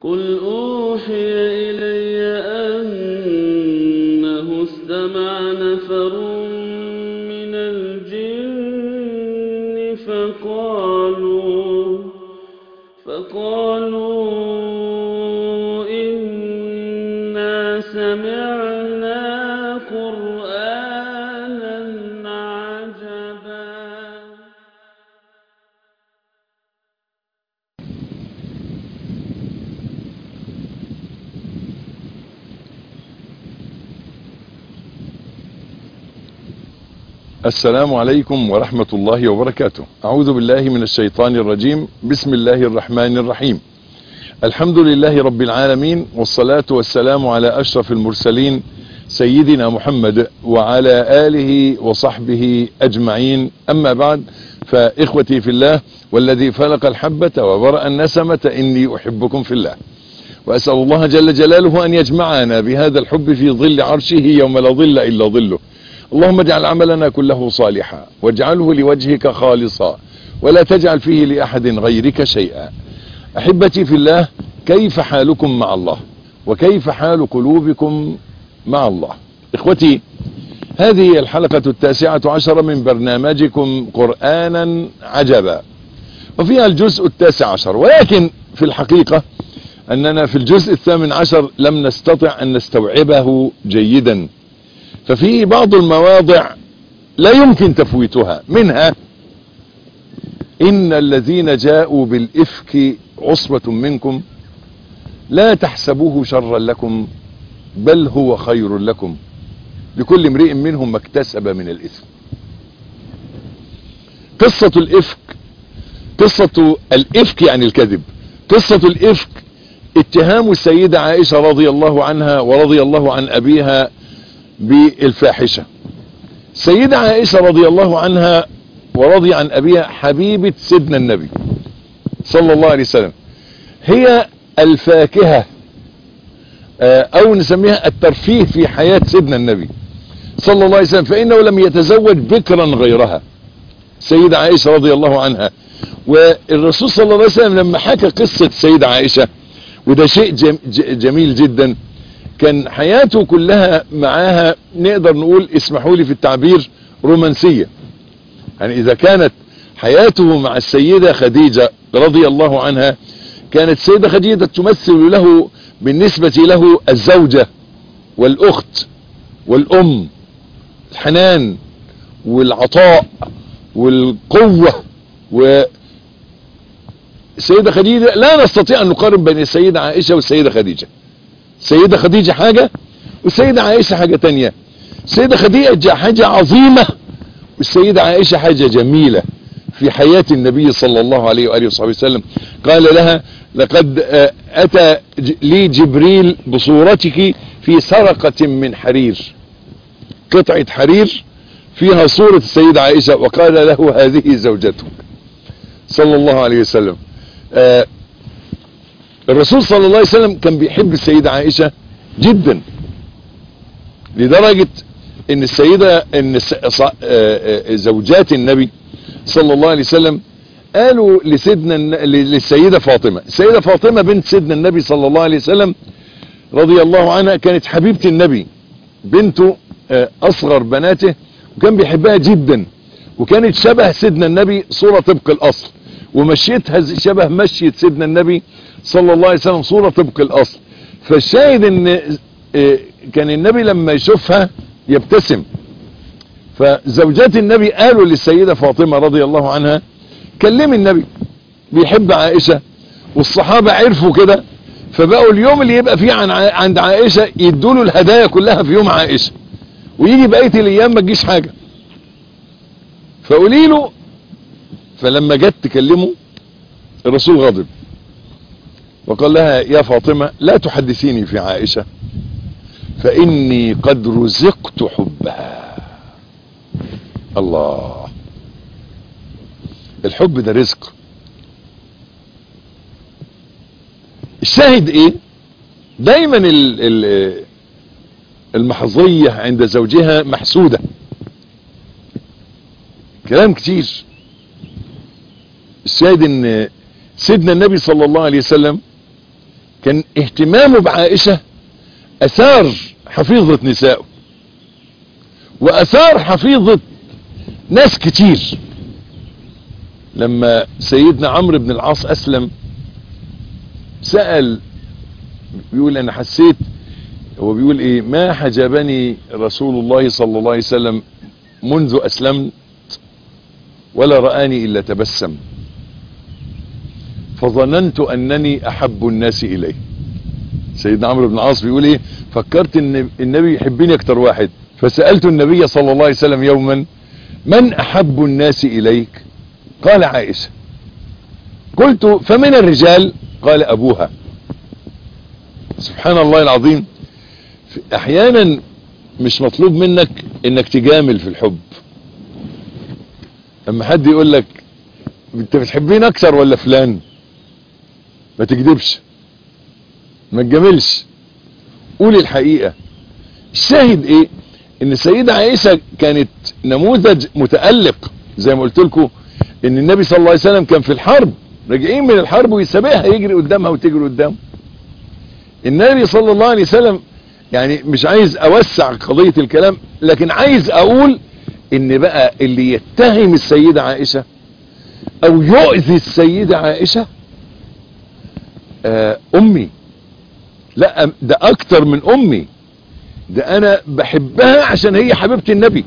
قل أوحي إلي أنه استمع نفر من الجن فقالوا فقالوا إنا سمعنا قرآنا عجبا السلام عليكم ورحمة الله وبركاته أعوذ بالله من الشيطان الرجيم بسم الله الرحمن الرحيم الحمد لله رب العالمين والصلاة والسلام على أشرف المرسلين سيدنا محمد وعلى آله وصحبه أجمعين أما بعد فإخوتي في الله والذي فلق الحبة وبرأ النسمة إني أحبكم في الله وأسأل الله جل جلاله أن يجمعنا بهذا الحب في ظل عرشه يوم لا ظل إلا ظله اللهم اجعل عملنا كله صالحا واجعله لوجهك خالصا ولا تجعل فيه لأحد غيرك شيئا أحبتي في الله كيف حالكم مع الله وكيف حال قلوبكم مع الله إخوتي هذه الحلقة التاسعة عشر من برنامجكم قرآنا عجبا وفيها الجزء التاسع عشر ولكن في الحقيقة أننا في الجزء الثامن عشر لم نستطع أن نستوعبه جيدا ففي بعض المواضع لا يمكن تفويتها منها إن الذين جاءوا بالإفك عصبة منكم لا تحسبوه شرا لكم بل هو خير لكم لكل امرئ منهم ما اكتسب من الإثم قصة الإفك قصة الإفك يعني الكذب قصة الإفك اتهام السيدة عائشة رضي الله عنها ورضي الله عن أبيها بالفاحشة سيدة عائشة رضي الله عنها ورضي عن أبيها حبيبة سيدنا النبي صلى الله عليه وسلم هي الفاكهة أو نسميها الترفيه في حياة سيدنا النبي صلى الله عليه وسلم فإنه لم يتزوج بكرا غيرها سيدة عائشة رضي الله عنها والرسول صلى الله عليه وسلم لما حكى قصة سيدة عائشة وده شيء جميل جدا كان حياته كلها معاها نقدر نقول اسمحوا لي في التعبير رومانسية يعني اذا كانت حياته مع السيدة خديجة رضي الله عنها كانت السيدة خديجة تمثل له بالنسبة له الزوجة والاخت والام الحنان والعطاء والقوة و السيدة خديجة لا نستطيع ان نقارن بين السيدة عائشة والسيدة خديجة السيدة خديجة حاجة والسيدة عائشة حاجة تانية السيدة خديجة حاجة عظيمة والسيدة عائشة حاجة جميلة في حياة النبي صلى الله عليه وآله وصحبه وسلم قال لها لقد أتى لي جبريل بصورتك في سرقة من حرير قطعة حرير فيها صورة السيدة عائشة وقال له هذه زوجتك صلى الله عليه وسلم آه الرسول صلى الله عليه وسلم كان بيحب السيدة عائشة جدا لدرجة ان السيدة ان زوجات النبي صلى الله عليه وسلم قالوا لسيدنا للسيدة فاطمة السيدة فاطمة بنت سيدنا النبي صلى الله عليه وسلم رضي الله عنها كانت حبيبة النبي بنته اصغر بناته وكان بيحبها جدا وكانت شبه سيدنا النبي صورة طبق الاصل ومشيتها شبه مشية سيدنا النبي صلى الله عليه وسلم صورة طبق الاصل فالشاهد ان كان النبي لما يشوفها يبتسم فزوجات النبي قالوا للسيدة فاطمة رضي الله عنها كلمي النبي بيحب عائشة والصحابة عرفوا كده فبقوا اليوم اللي يبقى فيه عن عند عائشة يدوا له الهدايا كلها في يوم عائشة ويجي بقية الايام ما تجيش حاجة فقولي له فلما جت تكلمه الرسول غضب وقال لها يا فاطمة لا تحدثيني في عائشة فإني قد رزقت حبها الله الحب ده رزق الشاهد ايه دايما ال ال المحظية عند زوجها محسودة كلام كتير الشاهد ان سيدنا النبي صلى الله عليه وسلم كان اهتمامه بعائشة اثار حفيظة نسائه واثار حفيظة ناس كتير لما سيدنا عمرو بن العاص اسلم سأل بيقول انا حسيت هو بيقول ايه ما حجبني رسول الله صلى الله عليه وسلم منذ اسلمت ولا رآني الا تبسم فظننت انني احب الناس اليه سيدنا عمرو بن العاص بيقول ايه فكرت ان النبي يحبني اكتر واحد فسألت النبي صلى الله عليه وسلم يوما من احب الناس اليك قال عائشة قلت فمن الرجال قال ابوها سبحان الله العظيم احيانا مش مطلوب منك انك تجامل في الحب اما حد يقول لك انت بتحبين اكتر ولا فلان ما تكذبش ما تجاملش قول الحقيقة الشاهد ايه ان السيدة عائشة كانت نموذج متألق زي ما قلت لكم ان النبي صلى الله عليه وسلم كان في الحرب راجعين من الحرب ويسابقها يجري قدامها وتجري قدامه النبي صلى الله عليه وسلم يعني مش عايز اوسع قضية الكلام لكن عايز اقول ان بقى اللي يتهم السيدة عائشة او يؤذي السيدة عائشة آه امي لا ده اكتر من امي ده انا بحبها عشان هي حبيبة النبي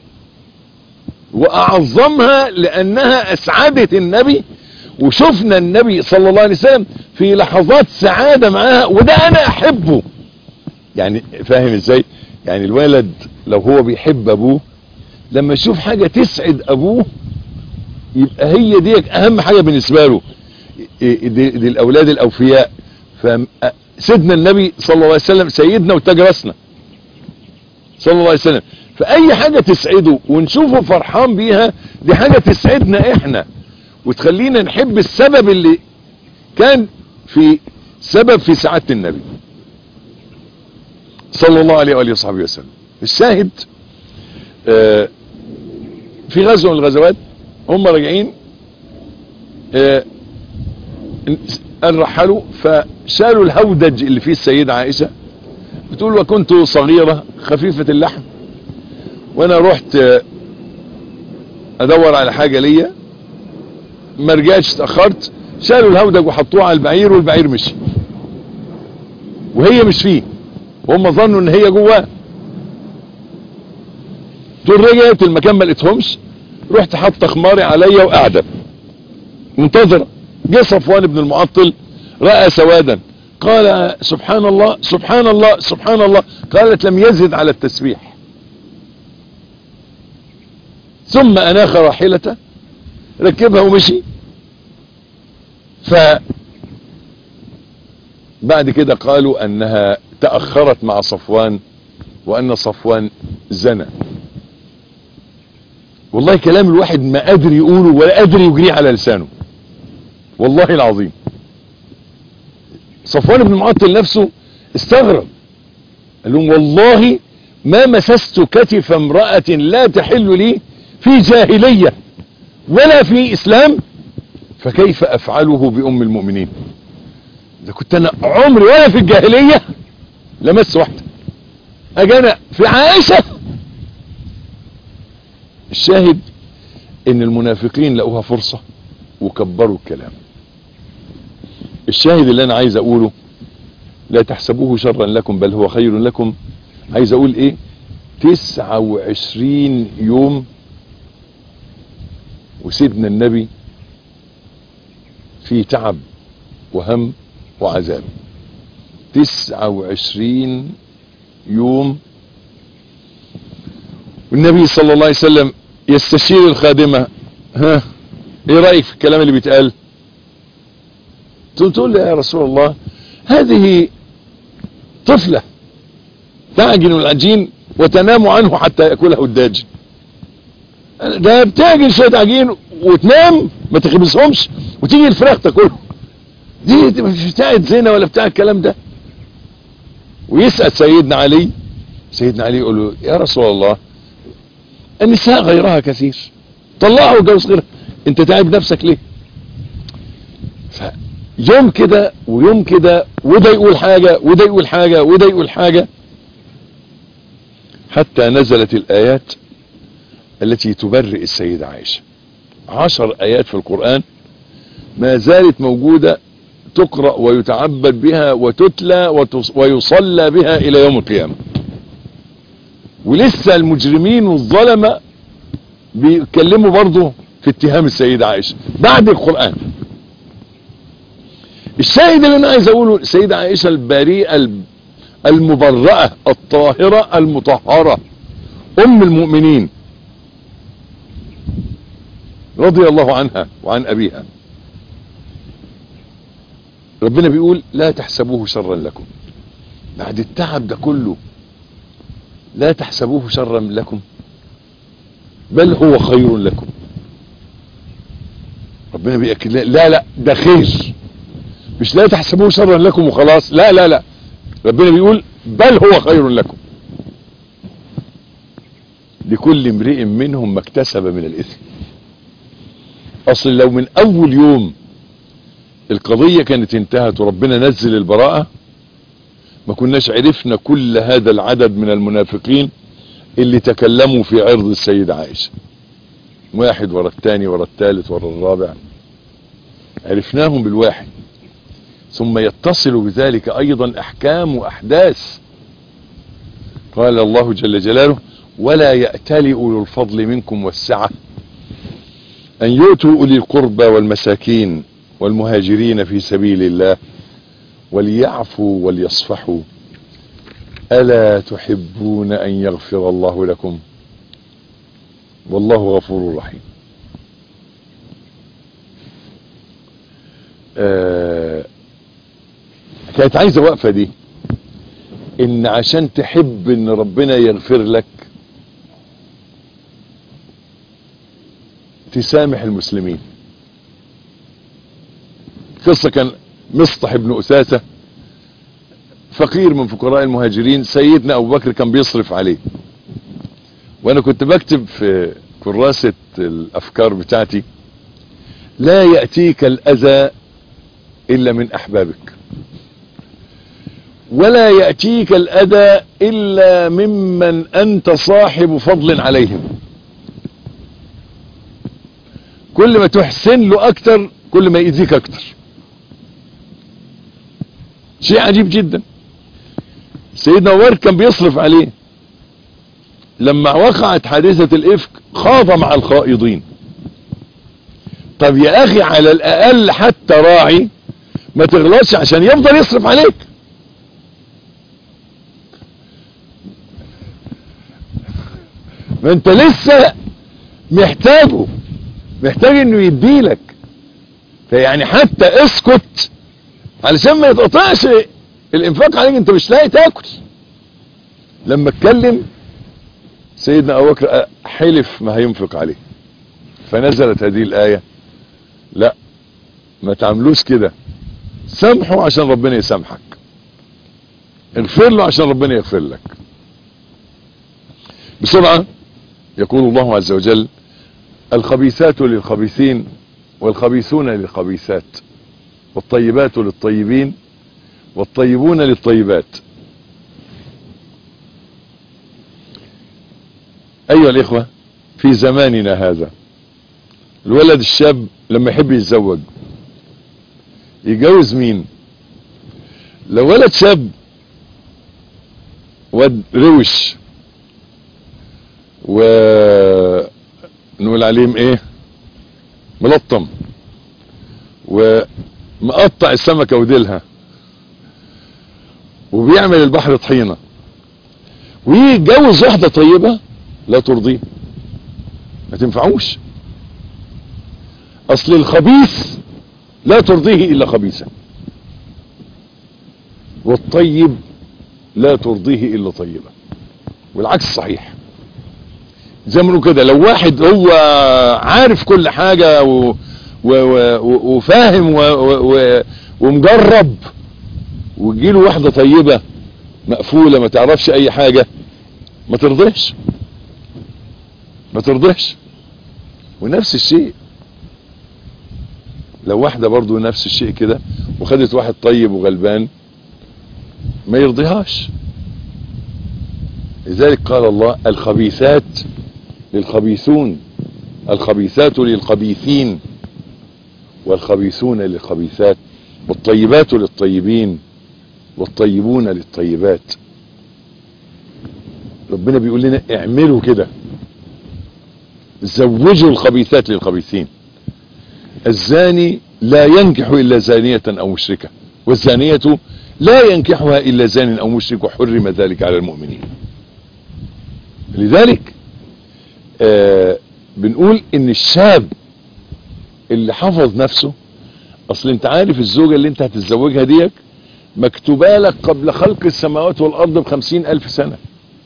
واعظمها لانها اسعدت النبي وشفنا النبي صلى الله عليه وسلم في لحظات سعادة معاها وده انا احبه يعني فاهم ازاي يعني الولد لو هو بيحب ابوه لما يشوف حاجة تسعد ابوه يبقى هي دي اهم حاجة بالنسبة له دي, دي الاولاد الاوفياء فسيدنا النبي صلى الله عليه وسلم سيدنا وتاج راسنا صلى الله عليه وسلم فاي حاجة تسعده ونشوفه فرحان بيها دي حاجة تسعدنا احنا وتخلينا نحب السبب اللي كان في سبب في سعادة النبي صلى الله عليه وآله وصحبه وسلم الشاهد آه في غزوة من الغزوات هم راجعين آه رحلوا فشالوا الهودج اللي فيه السيدة عائشة بتقول وكنت صغيرة خفيفة اللحم وانا رحت آه ادور على حاجة ليا ما رجعتش اتأخرت شالوا الهودج وحطوه على البعير والبعير مشي وهي مش فيه وهم ظنوا ان هي جواه دول رجعت المكان ما لقيتهمش رحت حاطه خماري عليا وقاعده منتظره جه صفوان بن المعطل راى سوادا قال سبحان الله سبحان الله سبحان الله قالت لم يزد على التسبيح ثم اناخ راحلته ركبها ومشي ف بعد كده قالوا انها تأخرت مع صفوان وان صفوان زنى والله كلام الواحد ما قادر يقوله ولا قادر يجريه على لسانه والله العظيم صفوان بن معطل نفسه استغرب قال لهم والله ما مسست كتف امرأة لا تحل لي في جاهلية ولا في اسلام فكيف افعله بام المؤمنين ده كنت انا عمري ولا في الجاهلية لمس واحدة اجي انا في عائشة الشاهد ان المنافقين لقوها فرصة وكبروا الكلام الشاهد اللي انا عايز اقوله لا تحسبوه شرا لكم بل هو خير لكم عايز اقول ايه تسعة وعشرين يوم وسيدنا النبي في تعب وهم وعذاب تسعة وعشرين يوم والنبي صلى الله عليه وسلم يستشير الخادمة ها ايه رأيك في الكلام اللي بيتقال تقول له يا رسول الله هذه طفلة تعجن العجين وتنام عنه حتى يأكله الداجن ده بتعجن شوية عجين وتنام ما تخبزهمش وتيجي الفراخ تاكلهم دي مش بتاعت زينة ولا بتاع الكلام ده ويسأل سيدنا علي سيدنا علي يقول له يا رسول الله النساء غيرها كثير طلعوا وجوز غيرها انت تعب نفسك ليه يوم كده ويوم كده وده يقول حاجة وده يقول حاجة وده يقول حاجة حتى نزلت الآيات التي تبرئ السيدة عائشة عشر آيات في القرآن ما زالت موجودة تقرأ ويتعبد بها وتتلى ويصلى بها إلى يوم القيامة ولسه المجرمين والظلمة بيتكلموا برضه في اتهام السيدة عائشة بعد القرآن الشاهد اللي انا عايز اقوله السيدة عائشة البريئة المبرأة الطاهرة المطهرة ام المؤمنين رضي الله عنها وعن ابيها ربنا بيقول لا تحسبوه شرا لكم بعد التعب ده كله لا تحسبوه شرا لكم بل هو خير لكم ربنا بيأكد لا لا ده خير مش لا تحسبوه شرا لكم وخلاص لا لا لا ربنا بيقول بل هو خير لكم لكل امرئ منهم ما اكتسب من الاثم اصل لو من اول يوم القضية كانت انتهت وربنا نزل البراءة ما كناش عرفنا كل هذا العدد من المنافقين اللي تكلموا في عرض السيدة عائشة واحد ورا الثاني ورا الثالث ورا الرابع عرفناهم بالواحد ثم يتصل بذلك ايضا احكام واحداث قال الله جل جلاله ولا يأتل اولو الفضل منكم والسعة ان يؤتوا اولي القربى والمساكين والمهاجرين في سبيل الله وليعفوا وليصفحوا ألا تحبون أن يغفر الله لكم والله غفور رحيم آه كانت عايزة وقفة دي ان عشان تحب ان ربنا يغفر لك تسامح المسلمين قصة كان مصطح بن أساسة فقير من فقراء المهاجرين سيدنا أبو بكر كان بيصرف عليه وأنا كنت بكتب في كراسة الأفكار بتاعتي لا يأتيك الأذى إلا من أحبابك ولا يأتيك الأذى إلا ممن أنت صاحب فضل عليهم كل ما تحسن له أكتر كل ما يأذيك أكتر شيء عجيب جدا سيدنا عمر كان بيصرف عليه لما وقعت حادثة الإفك خاض مع الخائضين طب يا أخي على الأقل حتى راعي ما تغلطش عشان يفضل يصرف عليك ما انت لسه محتاجه محتاج انه يديلك فيعني حتى اسكت علشان ما يتقطعش الانفاق عليك انت مش لاقي تاكل لما اتكلم سيدنا ابو بكر حلف ما هينفق عليه فنزلت هذه الايه لا ما تعملوش كده سامحه عشان ربنا يسامحك اغفر له عشان ربنا يغفر لك بسرعه يقول الله عز وجل الخبيثات للخبيثين والخبيثون للخبيثات والطيبات للطيبين والطيبون للطيبات ايها الاخوة في زماننا هذا الولد الشاب لما يحب يتزوج يجوز مين لو ولد شاب ود روش ونقول عليهم ايه ملطم ومقطع السمكة وديلها وبيعمل البحر طحينة ويتجوز واحدة طيبة لا ترضيه ما تنفعوش اصل الخبيث لا ترضيه الا خبيثا والطيب لا ترضيه الا طيبة والعكس صحيح زي ما كده لو واحد هو عارف كل حاجة و و و وفاهم و و ومجرب وتجيله واحدة طيبة مقفولة ما تعرفش اي حاجة ما ترضيش ما ترضيش ونفس الشيء لو واحدة برضو نفس الشيء كده وخدت واحد طيب وغلبان ما يرضيهاش لذلك قال الله الخبيثات للخبيثون الخبيثات للخبيثين والخبيثون للخبيثات والطيبات للطيبين والطيبون للطيبات ربنا بيقول لنا اعملوا كده زوجوا الخبيثات للخبيثين الزاني لا ينكح إلا زانية أو مشركة والزانية لا ينكحها إلا زان أو مشرك وحرم ذلك على المؤمنين لذلك آه بنقول ان الشاب اللي حفظ نفسه اصل انت عارف الزوجة اللي انت هتتزوجها ديك مكتوبة لك قبل خلق السماوات والارض بخمسين الف سنة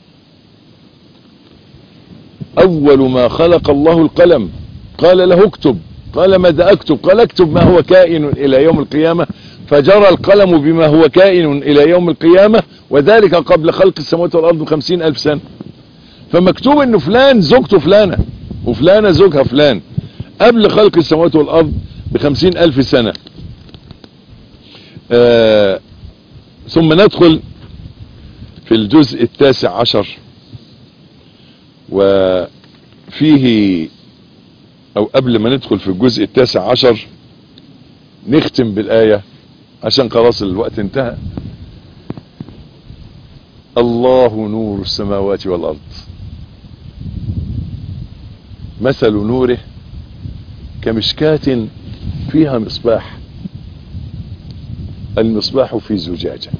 اول ما خلق الله القلم قال له اكتب قال ماذا اكتب قال اكتب ما هو كائن الى يوم القيامة فجرى القلم بما هو كائن الى يوم القيامة وذلك قبل خلق السماوات والارض بخمسين الف سنة فمكتوب انه فلان زوجته فلانة وفلانة زوجها فلان قبل خلق السماوات والارض بخمسين الف سنة آه ثم ندخل في الجزء التاسع عشر وفيه او قبل ما ندخل في الجزء التاسع عشر نختم بالآية عشان خلاص الوقت انتهى الله نور السماوات والأرض مثل نوره كمشكاة فيها مصباح المصباح في زجاجة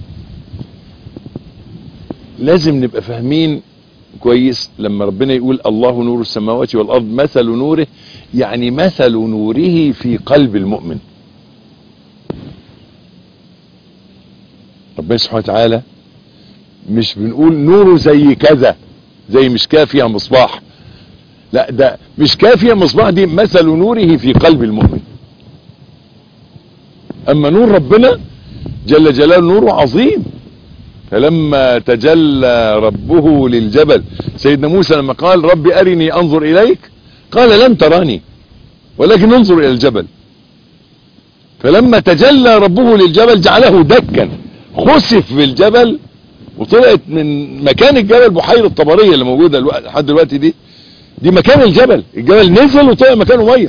لازم نبقى فاهمين كويس لما ربنا يقول الله نور السماوات والأرض مثل نوره يعني مثل نوره في قلب المؤمن ربنا سبحانه وتعالى مش بنقول نوره زي كذا زي مشكاة فيها مصباح لا ده مشكاة فيها مصباح دي مثل نوره في قلب المؤمن اما نور ربنا جل جلاله نوره عظيم فلما تجلى ربه للجبل سيدنا موسى لما قال ربي ارني انظر اليك قال لن تراني ولكن انظر الى الجبل فلما تجلى ربه للجبل جعله دكا خسف بالجبل وطلعت من مكان الجبل بحيرة طبرية اللي موجودة لحد دلوقتي دي دي مكان الجبل الجبل نزل وطلع مكانه مية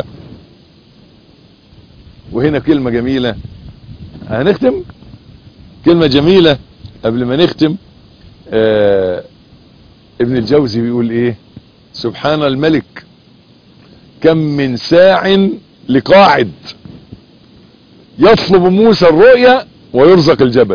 وهنا كلمة جميلة هنختم كلمة جميلة قبل ما نختم آه ابن الجوزي بيقول ايه سبحان الملك كم من ساع لقاعد يطلب موسى الرؤيا ويرزق الجبل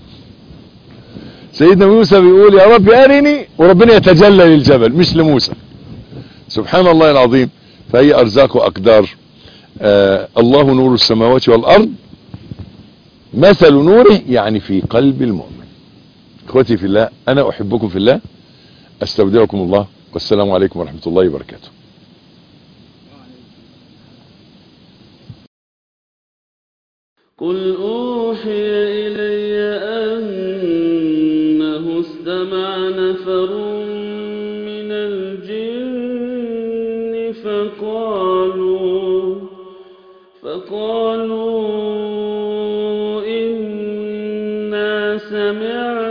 سيدنا موسى بيقول يا رب ارني وربنا يتجلى للجبل مش لموسى سبحان الله العظيم فهي ارزاق واقدار آه الله نور السماوات والارض مثل نوره يعني في قلب المؤمن اخوتي في الله انا احبكم في الله استودعكم الله والسلام عليكم ورحمة الله وبركاته قل أوحي إلي أنه استمع نفر من الجن فقالوا فقالوا إنا سمعنا